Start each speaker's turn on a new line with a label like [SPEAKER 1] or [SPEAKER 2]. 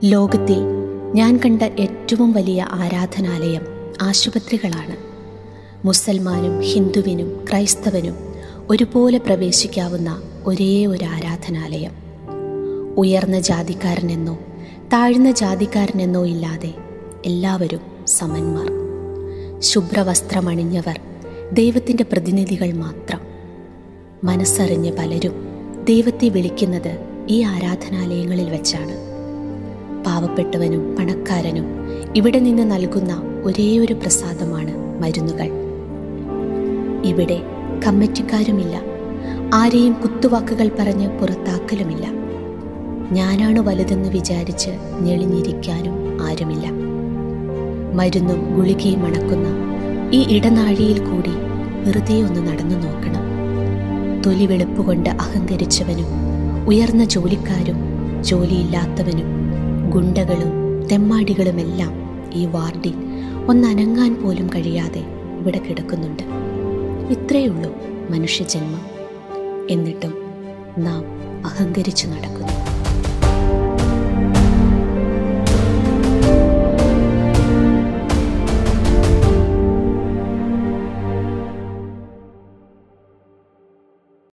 [SPEAKER 1] ലോകത്തിൽ ഞാൻ കണ്ട ഏറ്റവും വലിയ ആരാധനാലയം ആശുപത്രികളാണ് മുസൽമാനും ഹിന്ദുവിനും ക്രൈസ്തവനും ഒരുപോലെ പ്രവേശിക്കാവുന്ന ഒരേ ഒരു ആരാധനാലയം ഉയർന്ന ജാതിക്കാരനെന്നോ താഴ്ന്ന ജാതിക്കാരനെന്നോ ഇല്ലാതെ എല്ലാവരും സമന്മാർ ശുഭ്രവസ്ത്രമണിഞ്ഞവർ ദൈവത്തിൻ്റെ പ്രതിനിധികൾ മാത്രം മനസ്സറിഞ്ഞ് പലരും ദൈവത്തെ വിളിക്കുന്നത് ഈ ആരാധനാലയങ്ങളിൽ വെച്ചാണ് പാവപ്പെട്ടവനും പണക്കാരനും ഇവിടെ നിന്ന് നൽകുന്ന ഒരേ ഒരു പ്രസാദമാണ് മരുന്നുകൾ ഇവിടെ കമ്മിറ്റിക്കാരുമില്ല ആരെയും കുത്തുവാക്കുകൾ പറഞ്ഞ് പുറത്താക്കലുമില്ല ഞാനാണ് വലുതെന്ന് വിചാരിച്ച് ഞെളിഞ്ഞിരിക്കാനും ആരുമില്ല മരുന്നും ഗുളികയും മണക്കുന്ന ഈ ഇടനാഴിയിൽ കൂടി വെറുതെ ഒന്ന് നടന്നു നോക്കണം തൊലി വെളുപ്പുകൊണ്ട് അഹങ്കരിച്ചവനും ഉയർന്ന ജോലിക്കാരും ജോലിയില്ലാത്തവനും ഗുണ്ടകളും തെമ്മാടികളുമെല്ലാം ഈ വാർഡിൽ ഒന്നനങ്ങാൻ പോലും കഴിയാതെ ഇവിടെ കിടക്കുന്നുണ്ട് ഇത്രയേ ഉള്ളൂ മനുഷ്യജന്മം എന്നിട്ടും നാം അഹങ്കരിച്ചു നടക്കുന്നു